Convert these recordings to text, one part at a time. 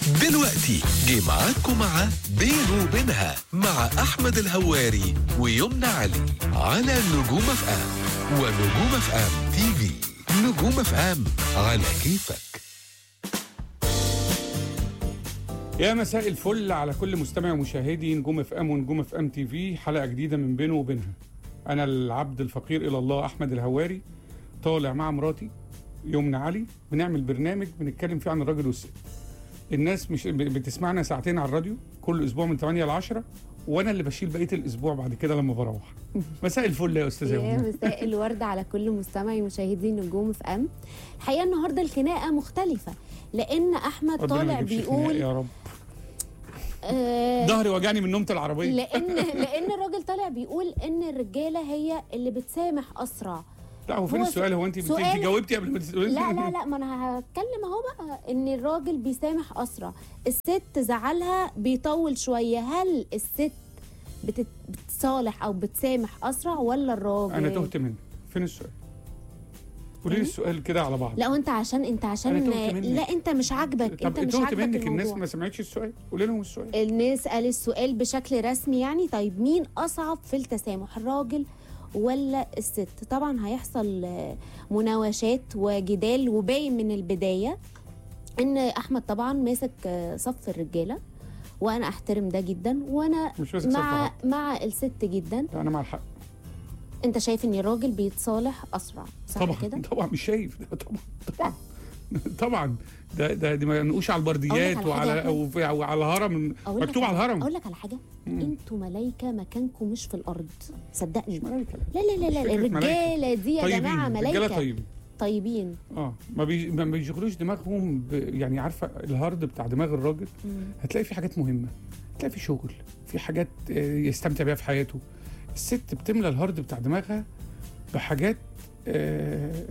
دلوقتي جه معاكم مع بينه وبينها مع أحمد الهواري ويمنى علي على نجوم اف ام ونجوم اف ام تي في نجوم اف ام على كيفك يا مساء الفل على كل مستمع ومشاهدي نجوم اف ام ونجوم اف ام تي في حلقه جديده من بينه وبينها انا العبد الفقير الى الله احمد الهواري طالع مع مراتي يمنى علي بنعمل برنامج بنتكلم فيه عن الراجل والست الناس مش ب- بتسمعنا ساعتين على الراديو كل اسبوع من 8 ل 10 وانا اللي بشيل بقيه الاسبوع بعد كده لما بروح مساء الفل يا استاذه يا يمنى مساء الورد على كل مستمعي مشاهدي نجوم في ام الحقيقه النهارده الخناقه مختلفه لان احمد ربنا ما طالع يجيبش خناق بيقول يا رب آه ظهري وجعني من نومه العربيه لان لان الراجل طالع بيقول ان الرجاله هي اللي بتسامح اسرع لا هو فين هو السؤال هو انت بت- سؤال- انت جاوبتي قبل ما تسالي لا لا لا ما انا هتكلم اهو بقى ان الراجل بيسامح اسرع الست زعلها بيطول شويه هل الست بتت- بتصالح او بتسامح اسرع ولا الراجل انا تهت منك فين السؤال قولي لي تاني؟ السؤال كده على بعض لا وانت عشان انت عشان أنا تهت منك. لا انت مش عاجبك طب انت مش تهت عاجبك منك الناس الموضوع ما سمعتش السؤال قولي لهم السؤال الناس قال السؤال بشكل رسمي يعني طيب مين اصعب في التسامح الراجل ولا الست طبعا هيحصل آه، مناوشات وجدال وباين من البدايه ان احمد طبعا ماسك آه، صف الرجاله وانا احترم ده جدا وانا مش ماسك صف مع حد. مع الست جدا لا، انا مع الحق انت شايف ان الراجل بيتصالح اسرع صح طبعا كده طبعا مش شايف ده طبعا طبعا طبعا ده ده دي ما نقوش على البرديات أقول لك على وعلى حاجة. وفي- وعلى الهرم أقول لك مكتوب على الهرم اقول لك على حاجه انتوا ملايكه مكانكم مش في الارض صدقني ملايكة. لا لا لا مش لا فكرة الرجاله دي يا طيبين جماعه رجاله ملايكه طيبين طيبين اه ما بي- ما بيشغلوش دماغهم ب... يعني عارفه الهارد بتاع دماغ الراجل هتلاقي في حاجات مهمه هتلاقي في شغل في حاجات آه، يستمتع بيها في حياته الست بتملى الهارد بتاع دماغها بحاجات آه،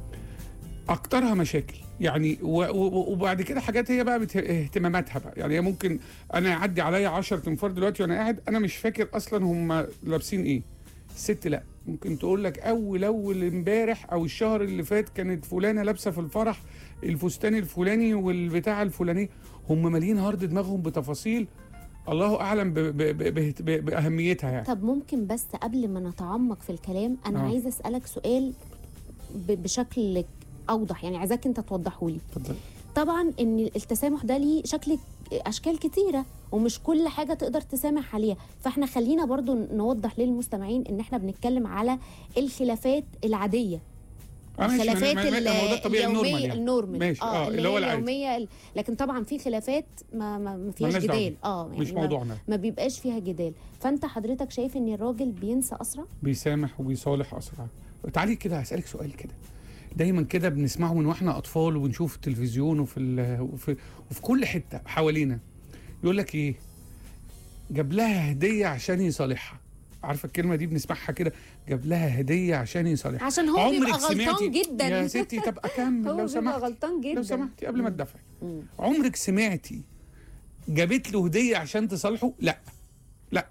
اكترها مشاكل يعني و- و- وبعد كده حاجات هي بقى بت- اهتماماتها بقى يعني هي ممكن انا يعدي عليا 10 تنفار دلوقتي وانا قاعد انا مش فاكر اصلا هم لابسين ايه الست لا ممكن تقول لك اول اول امبارح او الشهر اللي فات كانت فلانه لابسه في الفرح الفستان الفلاني والبتاع الفلاني هم مالين هارد دماغهم بتفاصيل الله اعلم ب ب ب ب ب باهميتها يعني طب ممكن بس قبل ما نتعمق في الكلام انا آه. عايزه اسالك سؤال ب- بشكل اوضح يعني عايزاك انت توضحه لي اتفضل طبعا ان التسامح ده ليه شكل اشكال كتيره ومش كل حاجه تقدر تسامح عليها فاحنا خلينا برضو نوضح للمستمعين ان احنا بنتكلم على الخلافات العاديه آه ماشي، الخلافات ما- ما- ما- ما هو ده الطبيعي النورمال اليوميه يعني. النورمال ماشي اه اللي هو هي العادي اليوميه ال- لكن طبعا في خلافات ما ما, ما فيهاش ملناش دعوة. جدال اه يعني مش ما- موضوعنا ما بيبقاش فيها جدال فانت حضرتك شايف ان الراجل بينسى اسرع بيسامح وبيصالح اسرع تعالي كده هسالك سؤال كده دايما كده بنسمعه من واحنا اطفال وبنشوف التلفزيون وفي ال- وفي, وفي كل حته حوالينا يقول لك ايه جاب لها هديه عشان يصالحها عارفه الكلمه دي بنسمعها كده جاب لها هديه عشان يصالحها عشان هو عمرك بيبقى غلطان سمعتي جدا يا ستي طب اكمل هو لو بيبقى سمحتي غلطان جدا لو سمحتي قبل ما تدافعي مم. عمرك سمعتي جابت له هديه عشان تصالحه لا لا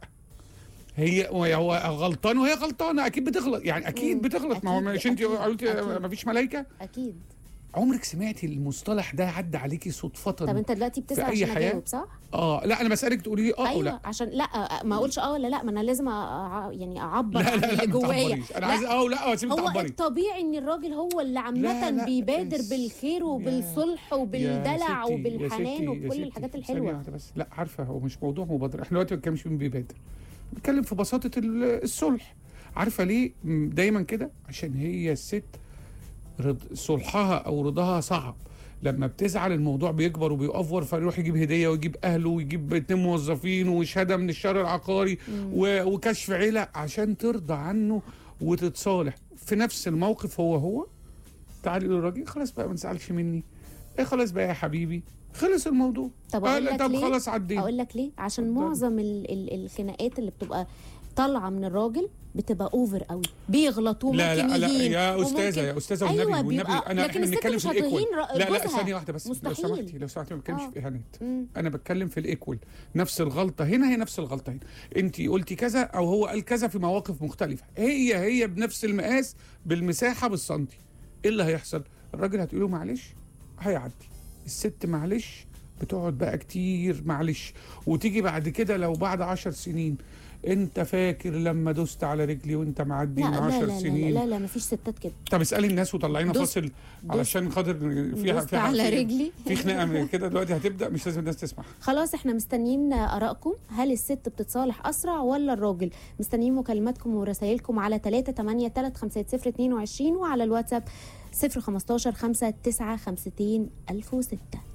هي هو غلطان وهي غلطانه اكيد بتغلط يعني اكيد مم. بتغلط ما هو أكيد، مش انت أكيد، قلتي أكيد. ما فيش ملائكه اكيد عمرك سمعتي المصطلح ده عدى عليكي صدفه طب انت دلوقتي بتسال في أي عشان حياة؟ اجاوب صح اه لا انا بسالك تقولي لي اه او ايوه لا عشان لا ما اقولش اه ولا لا ما انا لازم أع... يعني اعبر لا عن لا لا اللي ما جوايا تعبريش انا لا، عايز اه ولا اه سيبك هو تعبري الطبيعي ان الراجل هو اللي لا، عامه لا، بيبادر بس- بالخير يا- وبالصلح يا وبالدلع ستي- يا وبالحنان ستي- يا وكل ستي، الحاجات ثانية الحلوه واحدة بس لا عارفه هو مش موضوع مبادره احنا دلوقتي ما بنتكلمش من بيبادر بنتكلم في بساطه ال- الصلح عارفه ليه م- دايما كده عشان هي الست رض... صلحها او رضاها صعب لما بتزعل الموضوع بيكبر وبيأفور فيروح يجيب هديه ويجيب اهله ويجيب اتنين موظفين وشهاده من الشهر العقاري و... وكشف عيله عشان ترضى عنه وتتصالح في نفس الموقف هو هو تعالي للراجل خلاص بقى ما تزعلش مني ايه خلاص بقى يا حبيبي خلص الموضوع طب آه اقول لا لك طب ليه خلاص عدينا اقول لك ليه عشان اتفضل. معظم ال... ال... الخناقات اللي بتبقى طالعه من الراجل بتبقى اوفر قوي بيغلطوا لا لا ممكن لا يهين يا استاذه وممكن- يا استاذه والنبي أيوة والنبي بيبقى- انا لكن احنا الست بنتكلم مش في الايكوال هتهين ر- لا لا جوزها. ثانيه واحده بس لو مستحيل. سمحتي لو سمحتي ما بتكلمش آه. في اهانات مم. انا بتكلم في الايكوال نفس الغلطه هنا هي نفس الغلطه هنا انت قلتي كذا او هو قال كذا في مواقف مختلفه هي هي بنفس المقاس بالمساحه بالسنتي ايه اللي هيحصل الراجل هتقول له معلش هيعدي الست معلش بتقعد بقى كتير معلش وتيجي بعد كده لو بعد عشر سنين انت فاكر لما دوست على رجلي وانت معدي لا من لا عشر لا, لا سنين لا لا مفيش ستات كده طب اسالي الناس وطلعينا دوست- فاصل علشان خاطر فيها دوست فيها على في- رجلي في خناقه من كده دلوقتي هتبدا مش لازم الناس تسمع خلاص احنا مستنيين ارائكم هل الست بتتصالح اسرع ولا الراجل مستنيين مكالماتكم ورسائلكم على 3 8 3 5 0 22 وعلى الواتساب 0 15 5 9 50 1006